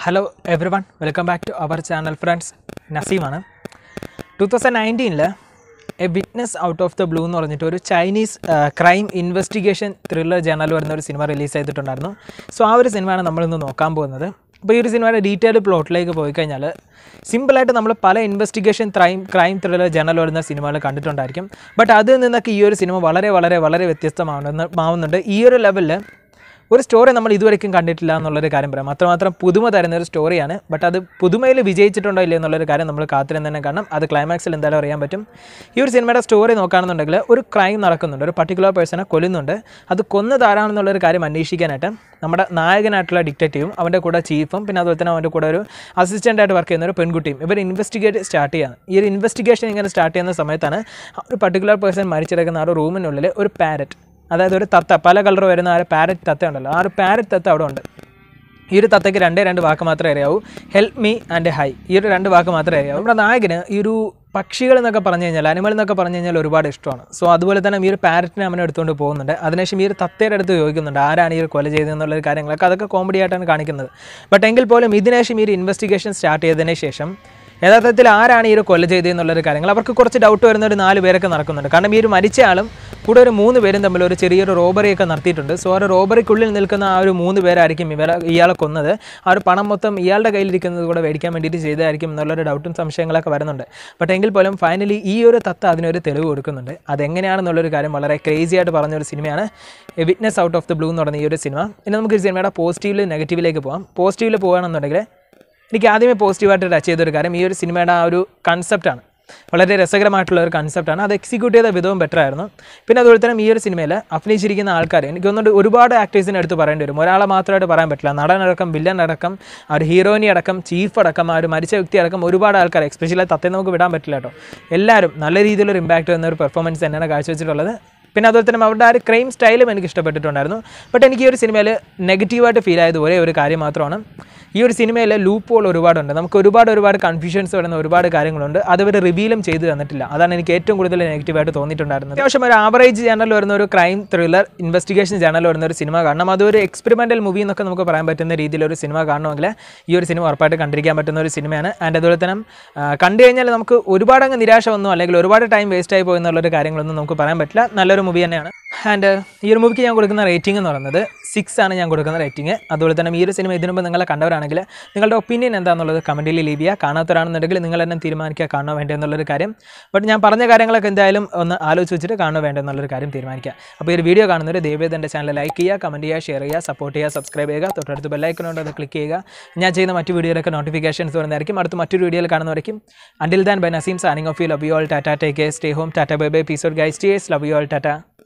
hello everyone welcome back to our channel friends നസീമാണ് two thousand നയൻറ്റീനിൽ a witness out of the blue എന്ന് പറഞ്ഞിട്ട് ഒരു Chinese crime investigation thriller genre വരുന്ന ഒരു cinema release ചെയ്തിട്ടുണ്ടായിരുന്നു സോ ആ ഒരു സിനിമയാണ് നമ്മളിന്ന് നോക്കാൻ പോകുന്നത് അപ്പോൾ ഈ ഒരു സിനിമയുടെ ഡീറ്റെയിൽ പ്ലോട്ടിലേക്ക് പോയി കഴിഞ്ഞാൽ സിമ്പിളായിട്ട് നമ്മൾ പല investigation crime crime thriller genre വരുന്ന സിനിമകൾ കണ്ടിട്ടുണ്ടായിരിക്കും ബട്ട് അതിൽ നിന്നൊക്കെ ഈ ഒരു സിനിമ വളരെ വളരെ വളരെ വ്യത്യസ്തമാവുന്ന മാവുന്നുണ്ട് ഈ ഒരു ലെവലിൽ ഒരു സ്റ്റോറി നമ്മൾ ഇതുവരെയും കണ്ടിട്ടില്ല എന്നുള്ളൊരു കാര്യം പറയാം അത്രമാത്രം പുതുമ തരുന്ന ഒരു സ്റ്റോറിയാണ് ബട്ട് അത് പുതുമയിൽ വിജയിച്ചിട്ടുണ്ടോ ഇല്ലയോ എന്നുള്ളൊരു കാര്യം നമ്മൾ കാത്തിരുന്ന് തന്നെ കാണണം അത് ക്ലൈമാക്സിൽ എന്തായാലും അറിയാൻ പറ്റും ഈ ഒരു സിനിമയുടെ സ്റ്റോറി നോക്കുകയാണെന്നുണ്ടെങ്കിൽ ഒരു ക്രൈം നടക്കുന്നുണ്ട് ഒരു പർട്ടിക്കുലർ പേഴ്സണെ കൊല്ലുന്നുണ്ട് അത് കൊന്നതാരാണെന്നുള്ളൊരു കാര്യം അന്വേഷിക്കാനായിട്ട് നമ്മുടെ നായകനായിട്ടുള്ള ഡിക്റ്റേറ്റീവും അവൻ്റെ കൂടെ ചീഫും പിന്നെ അതുപോലെ തന്നെ അവൻ്റെ കൂടെ ഒരു അസിസ്റ്റൻ്റായിട്ട് വർക്ക് ചെയ്യുന്ന ഒരു പെൺകുട്ടിയും ഇവർ ഇൻവെസ്റ്റിഗേറ്റ് സ്റ്റാർട്ട് ചെയ്യാണ് ഈ ഒരു ഇൻവെസ്റ്റിഗേഷൻ ഇങ്ങനെ സ്റ്റാർട്ട് ചെയ്യുന്ന സമയത്താണ് ആ ഒരു പർട്ടിക്കുലർ പേഴ്സൺ മരിച്ചിടക്കുന്ന ആ ഒരു റൂമിനുള്ളിൽ ഒരു പാരറ്റ് അതായത് ഒരു തത്ത പല കളർ വരുന്ന ആ ഒരു പാരറ്റ് തത്ത ഉണ്ടല്ലോ ആ ഒരു പാരറ്റ് തത്ത അവിടെ ഉണ്ട് ഈ ഒരു തത്തയ്ക്ക് രണ്ടേ രണ്ട് വാക്ക് മാത്രമേ അറിയാവൂ ഹെൽപ്പ് മീ ആൻഡ് ഹൈ ഈ ഒരു രണ്ട് വാക്ക് മാത്രമേ അറിയാവൂ നമ്മുടെ നായകന് ഈ ഒരു പക്ഷികൾ എന്നൊക്കെ പറഞ്ഞു കഴിഞ്ഞാൽ അനിമൽ എന്നൊക്കെ പറഞ്ഞു കഴിഞ്ഞാൽ ഒരുപാട് ഇഷ്ടമാണ് സോ അതുപോലെ തന്നെ ഈ ഒരു പാരറ്റിനെ അവനെ എടുത്തുകൊണ്ട് പോകുന്നുണ്ട് അതിനുശേഷം ഈ ഒരു തത്തയുടെ അടുത്ത് ചോദിക്കുന്നുണ്ട് ആരാണ് ഈ ഒരു കൊല ചെയ്തതെന്നുള്ള കാര്യങ്ങളൊക്കെ അതൊക്കെ കോമഡി ആയിട്ടാണ് കാണിക്കുന്നത് ബട്ട് എങ്കിൽ പോലും ഇതിനുശേഷം ഈ ഒരു ഇൻവെസ്റ്റിഗേഷൻ സ്റ്റാർട്ട് ചെയ്തതിന് ശേഷം യഥാർത്ഥത്തിൽ ആരാണ് ഈ ഒരു കൊല ചെയ്തതെന്നുള്ളൊരു കാര്യങ്ങൾ അവർക്ക് കുറച്ച് ഡൗട്ട് വരുന്ന ഒരു നാല് പേരൊക്കെ നടക്കുന്നുണ്ട് കാരണം ഈ ഒരു മരിച്ച ആളും കൂടെ ഒരു മൂന്ന് പേരും തമ്മിൽ ഒരു ചെറിയൊരു റോബറിയൊക്കെ നടത്തിയിട്ടുണ്ട് സോ ആ ഒരു റോബറിക്കുള്ളിൽ നിൽക്കുന്ന ആ ഒരു മൂന്ന് പേരായിരിക്കും ഇവരെ ഇയാളെ കൊന്നത് ആ ഒരു പണം മൊത്തം ഇയാളുടെ കയ്യിലിരിക്കുന്നത് കൂടെ മേടിക്കാൻ വേണ്ടിയിട്ട് ചെയ്തതായിരിക്കും എന്നുള്ളൊരു ഡൗട്ടും സംശയങ്ങളൊക്കെ വരുന്നുണ്ട് ബട്ട് എങ്കിൽ പോലും ഫൈനലി ഈ ഒരു തത്ത അതിനൊരു തെളിവ് കൊടുക്കുന്നുണ്ട് അതെങ്ങനെയാണെന്നുള്ളൊരു കാര്യം വളരെ ക്രേസി ആയിട്ട് പറഞ്ഞൊരു സിനിമയാണ് witness out of the blue എന്ന് പറയുന്ന ഈ ഒരു സിനിമ ഇനി നമുക്ക് ഈ സിനിമയുടെ പോസിറ്റീവിൽ നെഗറ്റീവിലേക്ക് പോകാം പോസിറ്റീവിൽ പോകുകയാണെന്നുണ്ടെങ്കിൽ എനിക്ക് ആദ്യമേ പോസിറ്റീവായിട്ട് ടച്ച് ചെയ്തൊരു കാര്യം ഈ ഒരു സിനിമയുടെ ആ ഒരു കൺസെപ്റ്റാണ് വളരെ രസകരമായിട്ടുള്ള ഒരു കൺസെപ്റ്റാണ് അത് എക്സിക്യൂട്ട് ചെയ്ത വിധവും ബെറ്റർ ആയിരുന്നു പിന്നെ അതുപോലെ തന്നെ ഈ ഒരു സിനിമയിൽ അഭിനയിച്ചിരിക്കുന്ന ആൾക്കാർ എനിക്ക് തോന്നുന്നുണ്ട് ഒരുപാട് ആക്ടേഴ്സിനെ എടുത്ത് പറയേണ്ടി വരും ഒരാളെ മാത്രമായിട്ട് പറയാൻ പറ്റില്ല നടനടക്കം വില്ലൻ അടക്കം ആ ഒരു ഹീറോയിനി അടക്കം ചീഫ് അടക്കം ആ ഒരു മരിച്ച വ്യക്തി അടക്കം ഒരുപാട് ആൾക്കാർ എസ്പെഷ്യലി തത്തേ നമുക്ക് വിടാൻ പറ്റില്ല കേട്ടോ എല്ലാവരും നല്ല രീതിയിലൊരു ഇമ്പാക്റ്റ് വന്ന ഒരു പെർഫോമൻസ് തന്നെയാണ് കാഴ്ചവെച്ചിട്ടുള്ളത് പിന്നെ അതുപോലെ തന്നെ അവരുടെ ആ ഒരു ക്രൈം സ്റ്റൈലും എനിക്ക് ഇഷ്ടപ്പെട്ടിട്ടുണ്ടായിരുന്നു ബട്ട് എനിക്ക് ഈ ഒരു സിനിമയിൽ നെഗറ്റീവായിട്ട് ഫീൽ ആയത് ഒരേ ഒരു കാര്യം മാത്രമാണ് ഈ ഒരു സിനിമയിൽ ലൂപ്പുകൾ ഒരുപാടുണ്ട് നമുക്ക് ഒരുപാട് ഒരുപാട് കൺഫ്യൂഷൻസ് വരുന്ന ഒരുപാട് കാര്യങ്ങളുണ്ട് അത് ഇവർ റിവീലും ചെയ്ത് തന്നിട്ടില്ല അതാണ് എനിക്ക് ഏറ്റവും കൂടുതൽ നെഗറ്റീവായിട്ട് തോന്നിയിട്ടുണ്ടായിരുന്നത് അത്യാവശ്യം ഒരു ആവറേജ് ചാനൽ വരുന്ന ഒരു ക്രൈം ത്രില്ലർ ഇൻവെസ്റ്റിഗേഷൻ ചാനൽ വരുന്ന ഒരു സിനിമ കാണണം അതൊരു എക്സ്പെരിമെൻ്റൽ മൂവി എന്നൊക്കെ നമുക്ക് പറയാൻ പറ്റുന്ന രീതിയിലൊരു സിനിമ കാണണമെങ്കിൽ ഈ ഒരു സിനിമ ഉറപ്പായിട്ട് കണ്ടിരിക്കാൻ പറ്റുന്ന ഒരു സിനിമയാണ് ആൻഡ് അതുപോലെ തന്നെ ആ, കണ്ടു കഴിഞ്ഞാൽ നമുക്ക് ഒരുപാട് അങ്ങ് നിരാശ വന്നു അല്ലെങ്കിൽ ഒരുപാട് ടൈം വേസ്റ്റ് ആയി പോയി എന്നുള്ളൊരു കാര്യങ്ങളൊന്നും നമുക്ക് പറയാൻ പറ്റില്ല നല്ലൊരു മൂവി തന്നെയാണ് ആൻഡ് ഈ ഒരു മൂവിക്ക് ഞാൻ കൊടുക്കുന്ന റേറ്റിംഗ് എന്ന് പറയുന്നത് സിക്സ് ആണ് ഞാൻ കൊടുക്കുന്ന റേറ്റിംഗ് അതുപോലെ തന്നെ ഈ ഒരു സിനിമ ഇതിനു മുമ്പ് നിങ്ങളെ കണ്ടവരാണെങ്കിൽ നിങ്ങളുടെ ഒപ്പീനിയൻ എന്താണെന്നുള്ളത് കമൻറ്റിൽ ലീവ് ചെയ്യുക കാണാത്തവരാണെന്നുണ്ടെങ്കിൽ നിങ്ങൾ തന്നെ തീരുമാനിക്കുക കാണണോ വേണ്ടേ എന്നുള്ളൊരു കാര്യം ബട്ട് ഞാൻ പറഞ്ഞ കാര്യങ്ങളൊക്കെ എന്തായാലും ഒന്ന് ആലോചിച്ച് വെച്ചിട്ട് കാണണോ വേണ്ടേ എന്നുള്ളൊരു കാര്യം തീരുമാനിക്കുക അപ്പോൾ ഈ ഒരു വീഡിയോ കാണുന്നവർ ദയവേത് എൻ്റെ ചാനൽ ലൈക്ക് ചെയ്യുക കമൻറ്റ് ചെയ്യുക ഷെയർ ചെയ്യുക സപ്പോർട്ട് ചെയ്യുക സബ്സ്ക്രൈബ് ചെയ്യുക തൊട്ടടുത്ത് ബെല്ലൈക്കനുണ്ട് അത് ക്ലിക്ക് ചെയ്യുക ഞാൻ ചെയ്യുന്ന മറ്റു വീഡിയോയിലൊക്കെ നോട്ടിഫിക്കേഷൻസ് വരുന്നതായിരിക്കും അടുത്ത മറ്റൊരു വീഡിയോയിൽ കാണുന്നവരേക്കും until then bye Naseem signing off you love you all tata take care stay home tata bye bye peace out guys stays love you all Tata